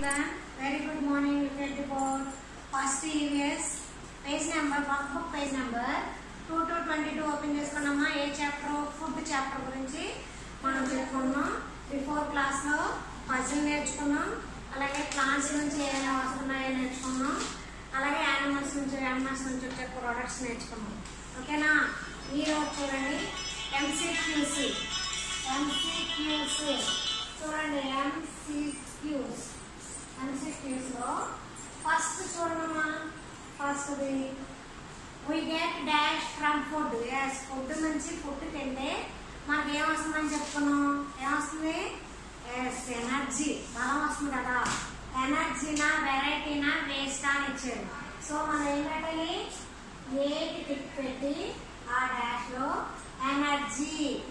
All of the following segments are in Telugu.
children. Very good morning. Look at the board. First EVS page number work book page number two two twenty two open చేసుకున్నామా ఏ చాప్టర్ ఫుడ్ చాప్టర్ గురించి మనం చెప్పుకున్నాం బిఫోర్ క్లాస్ లో పజిల్ నేర్చుకున్నాం అలాగే ప్లాంట్స్ నుంచి ఏమైనా వస్తున్నాయో నేర్చుకున్నాం అలాగే యానిమల్స్ నుంచి యానిమల్స్ నుంచి వచ్చే ప్రోడక్ట్స్ నేర్చుకున్నాం ఓకేనా ఈ రోజు చూడండి ఎంసీక్యూసి ఎంసీక్యూసి చూడండి ఎంసీక్యూస్ ఎంసీక్యూస్ లో ఫస్ట్ చూడమ్మా first we get dash from food yes food నుంచి ఫుడ్ తింటే మనకి ఏమొస్తుందని చెప్పుకున్నాం ఏమొస్తుంది ఎస్ ఎనర్జీ బలం వస్తుంది కదా ఎనర్జీనా వెరైటీనా వేస్ట్ అని ఇచ్చారు సో మనం ఏం పెట్టాలి ఏకి టిక్ పెట్టి ఆ డాష్ లో ఎనర్జీ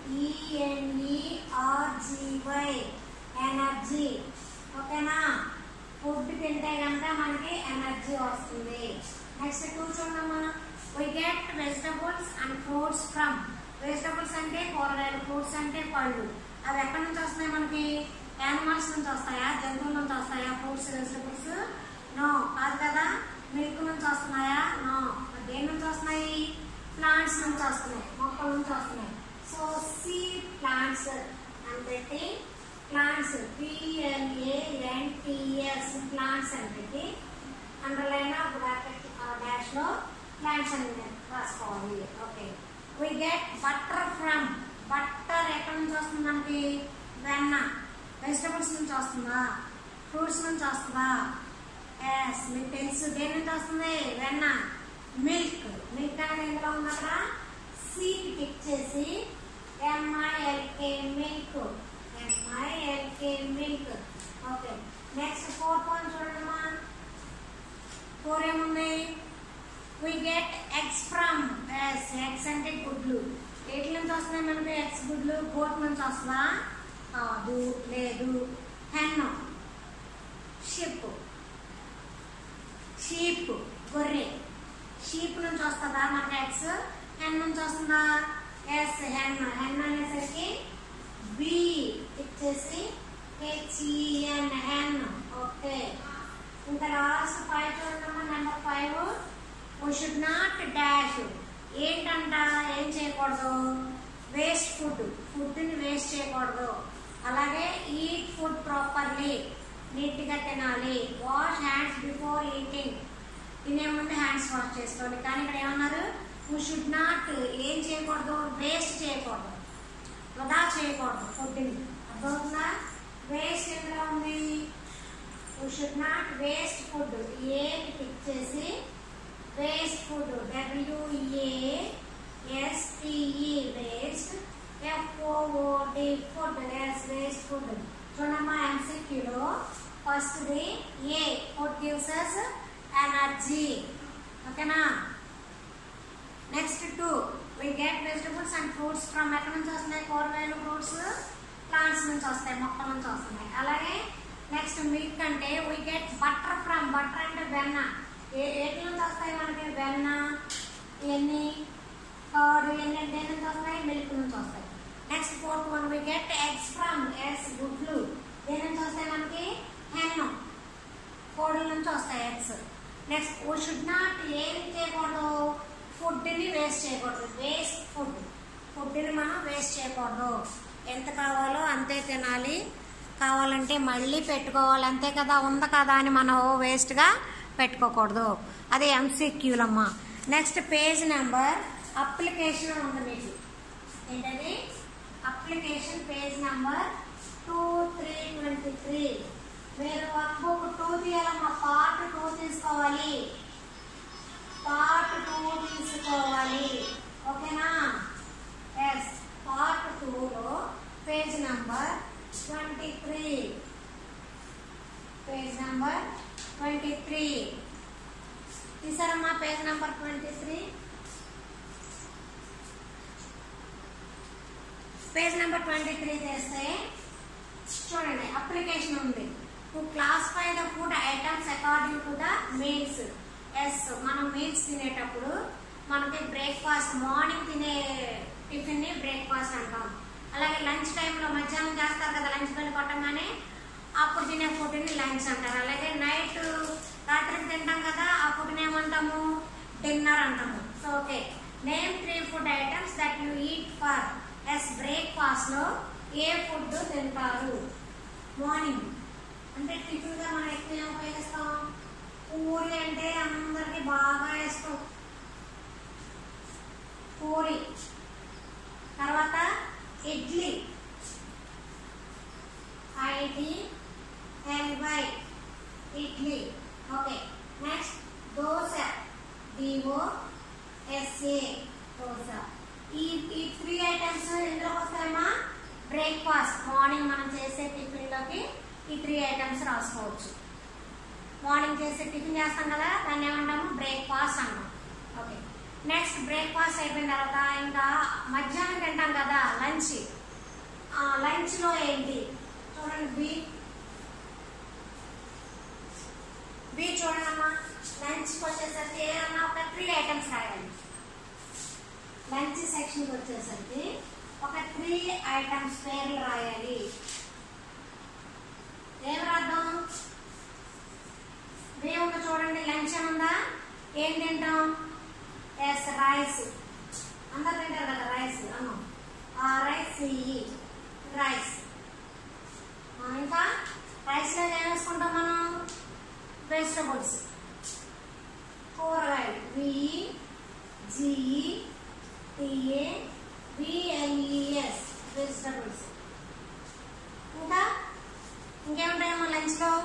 ఈఎన్ఈఆర్జీవై ఎనర్జీ ఓకేనా ఫుడ్ తింటే కనుక మనకి ఎనర్జీ వస్తుంది నెక్స్ట్ టూ చూడమ్మా we get vegetables and fruits from vegetables అంటే కూరగాయలు ఫ్రూట్స్ అంటే పళ్ళు అవి ఎక్కడి నుంచి వస్తున్నాయి మనకి యానిమల్స్ నుంచి వస్తాయా జంతువుల నుంచి వస్తాయా ఫ్రూట్స్ వెజిటబుల్స్ నో కాదు కదా మిల్క్ నుంచి వస్తున్నాయా నో దేని నుంచి వస్తున్నాయి ప్లాంట్స్ నుంచి వస్తున్నాయి మొక్కల నుంచి వస్తున్నాయి సో సీ ప్లాంట్స్ అని పెట్టి ప్లాంట్స్ పిఎల్ఏఎన్టిఎస్ ప్లాంట్స్ అని పెట్టి అండర్లైన్ బ్రాకెట్ డాష్ లో ప్లాంట్స్ అని రాసుకోవాలి okay we get butter from butter ఎక్కడి నుంచి వస్తుంది మనకి వెన్న వెజిటబుల్స్ నుంచి వస్తుందా ఫ్రూట్స్ నుంచి వస్తుందా ఎస్ మీకు తెలుసు దేని నుంచి వస్తుంది వెన్న మిల్క్ మిల్క్ అనేది ఎందులో ఉంది అక్కడ సీకి టిక్ చేసి M I L K milk M I L K milk okay next four point చూడమ్మా ఫోర్ ఏముంది we get eggs from yes eggs అంటే గుడ్లు ఎట్ల నుంచి వస్తున్నాయి మనకి ఎగ్స్ గుడ్లు గోట్ నుంచి వస్తుందా కాదు లేదు హెన్ షిప్ షీప్ గొర్రె షీప్ నుంచి వస్తుందా మనకి ఎగ్స్ హెన్ నుంచి వస్తుందా ఎస్ హెన్ హెన్ అనేసరికి బి ఇచ్చేసి హెచ్ఈఎన్ హెన్ ఓకే ఇంకా లాస్ట్ ఫైవ్ చూడమ్మా number five we should not dash ఏంటంట ఏం చేయకూడదు వేస్ట్ ఫుడ్ ఫుడ్ని వేస్ట్ చేయకూడదు అలాగే ఈట్ ఫుడ్ ప్రాపర్లీ నీట్గా తినాలి వాష్ హ్యాండ్స్ బిఫోర్ ఈటింగ్ తినే ముందు హ్యాండ్స్ వాష్ చేసుకోండి కానీ ఇక్కడ ఏమన్నారు వీ షుడ్ నాట్ ఏం చేయకూడదు వేస్ట్ చేయకూడదు వృధా చేయకూడదు ఫుడ్ని అర్థమవుతుందా వేస్ట్ ఎందులో ఉంది you should not waste food A tick చేసి waste food W A S T E waste F O O D food yes waste food చూడమ్మా ఎంసీక్యూలో ఫస్ట్ది A food gives us energy ఓకేనా next two we get vegetables and fruits from ఎక్కడి నుంచి వస్తున్నాయి కూరగాయలు ఫ్రూట్స్ ప్లాంట్స్ నుంచి వస్తాయి మొక్కల నుంచి వస్తున్నాయి అలాగే నెక్స్ట్ మిల్క్ అంటే we get butter from butter అంటే వెన్న ఏ ఏటి నుంచి వస్తాయి మనకి వెన్న ఎన్ని కర్డ్ ఎన్ని దేని నుంచి వస్తాయి మిల్క్ నుంచి వస్తాయి next fourth one we get eggs from eggs గుడ్లు దేని నుంచి వస్తాయి మనకి హెన్ కోడుల నుంచి వస్తాయి eggs next we should not ఏం చేయకూడదు ఫుడ్ని వేస్ట్ చేయకూడదు వేస్ట్ ఫుడ్ ఫుడ్ని మనం వేస్ట్ చేయకూడదు ఎంత కావాలో అంతే తినాలి కావాలంటే మళ్ళీ పెట్టుకోవాలి అంతే కదా ఉంది కదా అని మనం వేస్ట్గా పెట్టుకోకూడదు అది ఎంసీక్యూలమ్మ నెక్స్ట్ పేజ్ నెంబర్ అప్లికేషన్ ఉంది మీకు ఏంటది application page number two three twenty three మీరు వర్క్ బుక్ టూ తీయాలమ్మా పార్ట్ టూ తీసుకోవాలి పార్ట్ టూ తీసుకోవాలి ఓకేనా ఎస్ పార్ట్ టూలో page number twenty three page number twenty three తీసారమ్మా page number twenty three page number twenty three చేస్తే చూడండి అప్లికేషన్ ఉంది to classify the food items according to the meals yes మనం మీల్స్ తినేటప్పుడు మనకి బ్రేక్ఫాస్ట్ మార్నింగ్ తినే టిఫిన్ ని బ్రేక్ఫాస్ట్ అంటాం అలాగే లంచ్ టైంలో మధ్యాహ్నం చేస్తారు కదా లంచ్ బెల్ కొట్టగానే అప్పుడు తినే ఫుడ్ని లంచ్ అంటారు అలాగే తింటాం కదా ఆ ఫుడ్ ఏమంటాము డిన్నర్ అంటాము so okay name three food items that you eat for as breakfast లో ఏ ఫుడ్ తింటారు మార్నింగ్ అంటే టిఫిన్ గా మనం ఎక్కువ ఏం ఉపయోగిస్తాం పూరి అంటే అందరికి బాగా ఇష్టం పూరి తర్వాత idli I D L Y idli okay next dosa D O S A dosa ఈ ఈ త్రీ ఐటమ్స్ ఎందులో వస్తాయమ్మా బ్రేక్ఫాస్ట్ మార్నింగ్ మనం చేసే టిఫిన్లోకి ఈ త్రీ ఐటమ్స్ రాసుకోవచ్చు మార్నింగ్ చేసే టిఫిన్ చేస్తాం కదా దాన్ని ఏమంటాము బ్రేక్ఫాస్ట్ అంటాం ఓకే నెక్స్ట్ బ్రేక్ఫాస్ట్ అయిపోయిన తర్వాత ఇంకా మధ్యాహ్నం తింటాం కదా లంచ్ లంచ్ లో ఏంటి చూడండి బి బి చూడండి అమ్మా లంచ్ వచ్చేసరికి ఏమన్నా ఒక త్రీ ఐటమ్స్ రాయాలి లంచ్ సెక్షన్ వచ్చేసరికి ఒక త్రీ ఐటమ్స్ పేర్లు రాయాలి ఏం రాద్దాం దేవుడు చూడండి లంచ్ అని ఉందా ఏం తింటాం ఎస్ రైస్ అందరు తింటారు కదా రైస్ అన్నం ఆ రైస్ ఇయ్యి రైస్ ఆ, ఇంకా రైస్ లో ఏం వేసుకుంటాం మనం వెజిటబుల్స్ కూరగాయలు V G T A V L E S vegetables ఇంకా ఇంకేముంటాయమ్మా లంచ్ లో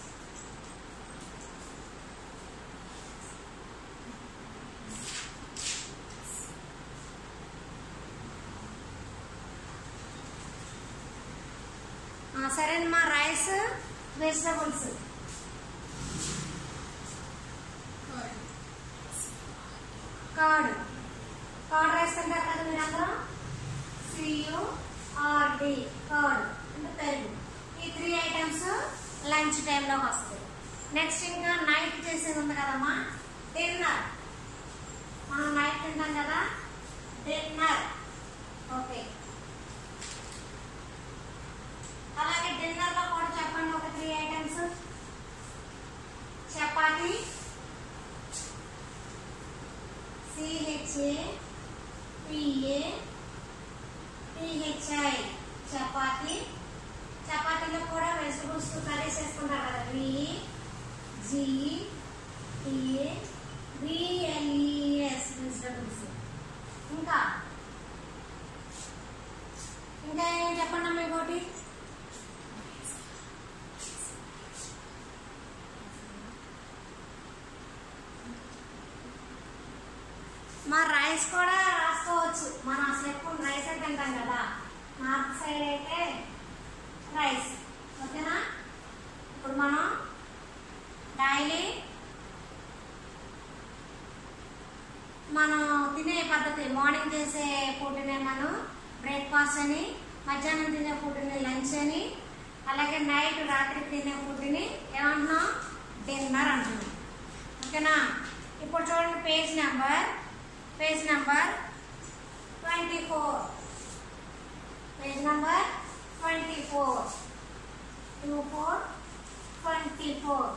ఆ, సరేనమ్మా rice vegetables curd curd rice తింటారు కదా మీరు అందరూ సియు ఆర్డి కార్డ్ అంటే పెరుగు ఈ త్రీ ఐటమ్స్ లంచ్ టైంలోకి వస్తాయి నెక్స్ట్ ఇంకా నైట్ చేసేది ఉంది కదమ్మా డిన్నర్ మనం నైట్ తింటాం కదా డిన్నర్ ఓకే అలాగే డిన్నర్ లో కూడా చెప్పండి ఒక three items chapati C H A P A P H I chapati చపాతీలో కూడా వెజిటబుల్స్ కర్రీస్ వేసుకుంటారు కదా V G T A V L E S vegetables ఇంకా ఇంకా ఏం చెప్పండి అమ్మ ఇంకోటి మా రైస్ కూడా రాసుకోవచ్చు మనం అసలు ఎక్కువ రైస్ అయితే తింటాం కదా నార్త్ సైడ్ అయితే రైస్ ఓకేనా ఇప్పుడు మనం డైలీ మనం తినే పద్ధతి మార్నింగ్ చేసే ఫుడ్నే మనం బ్రేక్ఫాస్ట్ అని మధ్యాహ్నం తినే ఫుడ్ని లంచ్ అని అలాగే నైట్ రాత్రి తినే ఫుడ్ని ఏమంటున్నాం డిన్నర్ అంటున్నాం ఓకేనా ఇప్పుడు చూడండి page number page number twenty four page number twenty four two four twenty four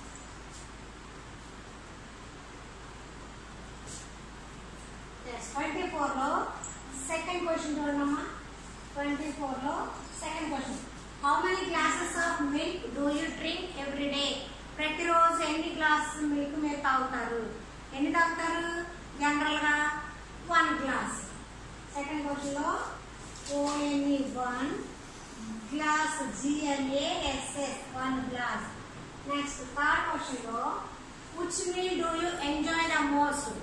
twenty ఫోర్లో సెకండ్ క్వశ్చన్ చూడమ్మా ట్వంటీ ఫోర్లో second question how many glasses of milk do you drink every day ప్రతిరోజు ఎన్ని గ్లాసెస్ మిల్క్ మీరు తాగుతారు ఎన్ని తాగుతారు జనరల్ గా వన్ గ్లాస్ సెకండ్ క్వశ్చన్ లో O N E one glass G L A S S one glass next third question లో which meal do you enjoy the most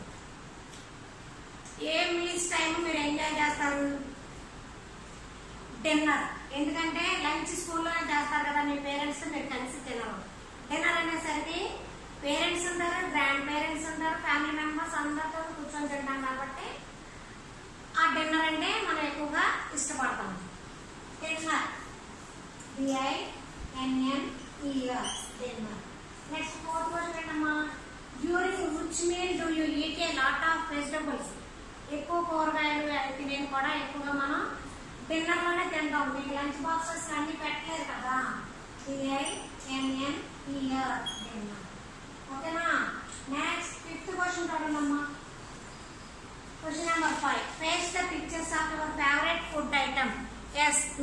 ఏ మీల్స్ టైం మీరు ఎంజాయ్ చేస్తారు డిన్నర్ ఎందుకంటే లంచ్ స్కూల్లోనే చేస్తారు కదా మీ పేరెంట్స్ మీరు కలిసి తినరు డిన్నర్ అనేసరికి పేరెంట్స్ ఉంటారు గ్రాండ్ పేరెంట్స్ ఉంటారు ఫ్యామిలీ మెంబర్స్ అందరితో కూర్చొని తింటాం కాబట్టి ఆ డిన్నర్ అంటే మనం ఎక్కువగా ఇష్టపడతాం dinner B I N N E R dinner next fourth question ఏంటమ్మా during which meal do you eat a lot of vegetables ఎక్కువ కూరగాయలు అవి తినేది కూడా ఎక్కువగా మనం డిన్నర్ లోనే తింటాం మీకు లంచ్ బాక్సెస్ అన్ని పెట్టలేదు కదా బిఐ ఎన్ఎన్ ఈఆర్ డిన్నర్ ఓకేనా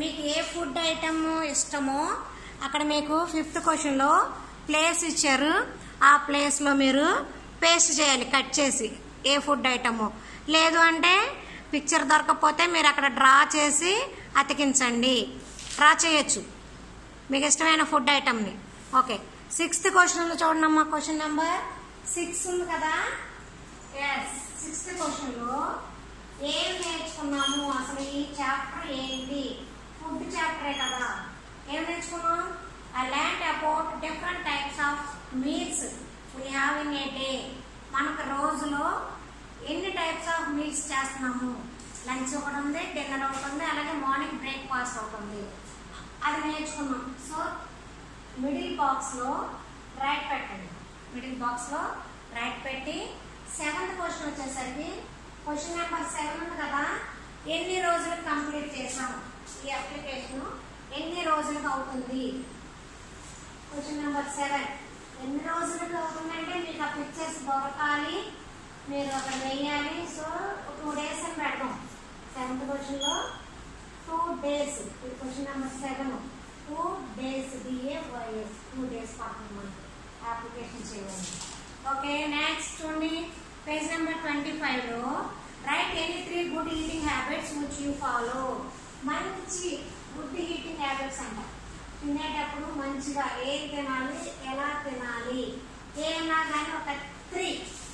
మీకు ఏ ఫుడ్ ఐటమ్ ఇష్టమో అక్కడ మీకు ఫిఫ్త్ క్వశ్చన్లో ప్లేస్ ఇచ్చారు ఆ ప్లేస్లో మీరు పేస్ట్ చేయాలి కట్ చేసి ఏ ఫుడ్ ఐటమ్ లేదు అంటే పిక్చర్ దొరకకపోతే మీరు అక్కడ డ్రా చేసి అతికించండి డ్రా చేయొచ్చు మీకు ఇష్టమైన ఫుడ్ ఐటమ్ని ఓకే సిక్స్త్ క్వశ్చన్లో చూడండి అమ్మా క్వశ్చన్ నెంబర్ సిక్స్ ఉంది కదా ఎస్ సిక్స్త్ క్వశ్చన్లో ఏం నేర్చుకున్నాము అసలు ఈ చాప్టర్ ఏంటి ఫుడ్ చాప్టరే కదా ఏం నేర్చుకున్నాం I learned about different types of meals we have in a day మనకు రోజులో ఎన్ని టైప్స్ ఆఫ్ మీల్స్ చేస్తున్నాము లంచ్ ఒకటి ఉంది డిన్నర్ ఒకటి ఉంది అలాగే మార్నింగ్ బ్రేక్ఫాస్ట్ ఒకటి ఉంది అది నేర్చుకున్నాం సో మిడిల్ బాక్స్లో రైట్ పెట్టండి మిడిల్ బాక్స్లో రైట్ పెట్టి సెవెంత్ క్వశ్చన్ వచ్చేసరికి క్వశ్చన్ నెంబర్ సెవెన్ ఉంది కదా ఎన్ని రోజులు కంప్లీట్ చేసాం ఈ అప్లికేషన్ ఎన్ని రోజులకు అవుతుంది క్వశ్చన్ నెంబర్ సెవెన్ ఎన్ని రోజులకు అవుతుందంటే మీకు ఆ పిక్చర్స్ దొరకాలి మీరు అక్కడ వేయాలి సో టూ డేస్ అని పెడదాం సెవెంత్ క్వశ్చన్లో టూ డేస్ ఇది question number seven two days D A Y S two days పడుతుంది మనకి అప్లికేషన్ చేయాలి ఓకే నెక్స్ట్ చూడండి పేజ్ నెంబర్ ట్వంటీ ఫైవ్లో right any three good eating habits which you follow మంచి గుడ్ ఈటింగ్ హ్యాబిట్స్ అంట తినేటప్పుడు మంచిగా ఏం తినాలి ఎలా తినాలి ఏమన్నా కానీ ఒక three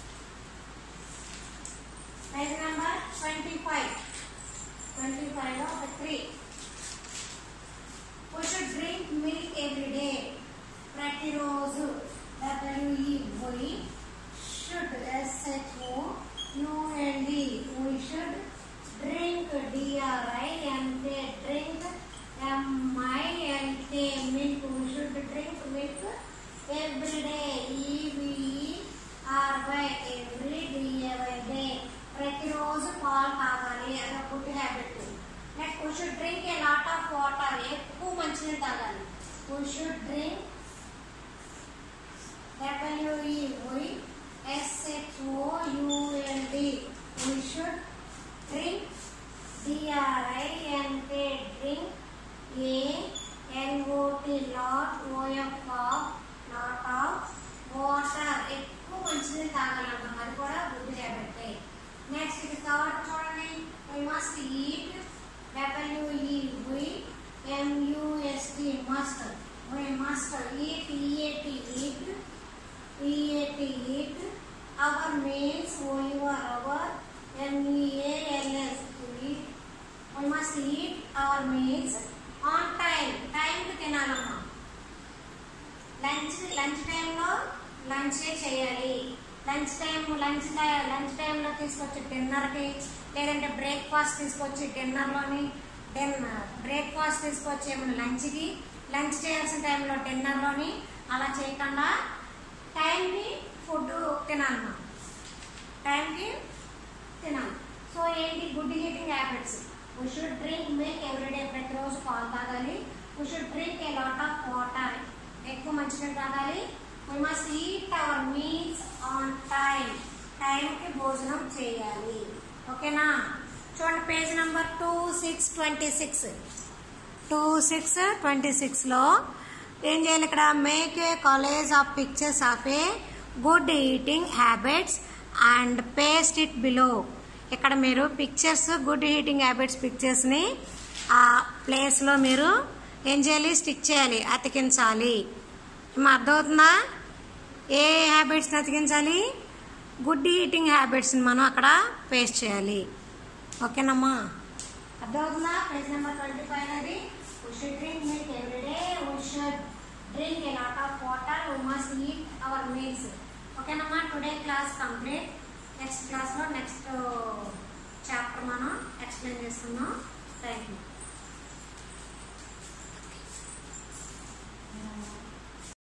page number twenty five twenty ఫైవ్లో ఒక three we should drink milk every day ప్రతిరోజు W E should S H O U L D we should drink D R I N K drink M I L K milk we should drink milk every day E V E R Y every D A Y day ప్రతిరోజు పాలు తాగాలి అదొక good habit next we should drink a lot of water ఎక్కువ మంచినీళ్ళు తాగాలి we should drink W E S H O U L D we should drink D R I N K drink A ఎన్ఓటి lot O F of lot of water ఎక్కువ మంచినీళ్ళు తాగాలంటాం అది కూడా గుడ్ హ్యాబిట్ నెక్స్ట్ ఇది థర్డ్ చూడండి we must eat W E V M U S T must we must eat E A T eat E A T eat our meals O U R our M E A L S eat we must eat our meals on time టైంకి తినాలమ్మా లంచ్ లంచ్ టైంలో లంచే చేయాలి లంచ్ టైం లంచ్ లంచ్ టైంలో తీసుకొచ్చి డిన్నర్కి లేదంటే బ్రేక్ఫాస్ట్ తీసుకొచ్చి డిన్నర్లోని డిన్నర్ బ్రేక్ఫాస్ట్ తీసుకొచ్చి ఏమైనా లంచ్కి లంచ్ చేయాల్సిన టైంలో డిన్నర్లోని అలా చేయకుండా టైంకి ఫుడ్ తినాలి మనం టైంకి తినాలి సో ఏంటి good eating habits we should drink milk every day ప్రతిరోజు పాలు తాగాలి we should drink a lot of water ఎక్కువ మంచినీళ్ళు తాగాలి we must eat our meals on time టైంకి భోజనం చేయాలి ఓకేనా చూడండి page number two six twenty six two six twenty సిక్స్లో ఏం చేయాలి ఇక్కడ make a collage of pictures of a good eating habits and paste it below ఇక్కడ మీరు పిక్చర్స్ గుడ్ ఈటింగ్ హ్యాబిట్స్ పిక్చర్స్ని ఆ ప్లేస్లో మీరు ఏం చేయాలి స్టిక్ చేయాలి అతికించాలి ఏమో అర్థమవుతుందా ఏ హ్యాబిట్స్ని అతికించాలి గుడ్ ఈటింగ్ హ్యాబిట్స్ని మనం అక్కడ పేస్ట్ చేయాలి ఓకేనమ్మా అర్థమవుతుందా పేజ్ నెంబర్ ట్వంటీ ఫైవ్ అనేది we should drink milk every day we should drink a lot of water we must eat our meals ఓకేనమ్మా టుడే క్లాస్ కంప్లీట్ నెక్స్ట్ క్లాస్లో నెక్స్ట్ చాప్టర్ మనం ఎక్స్ప్లెయిన్ చేసుకుందాం థ్యాంక్ యూ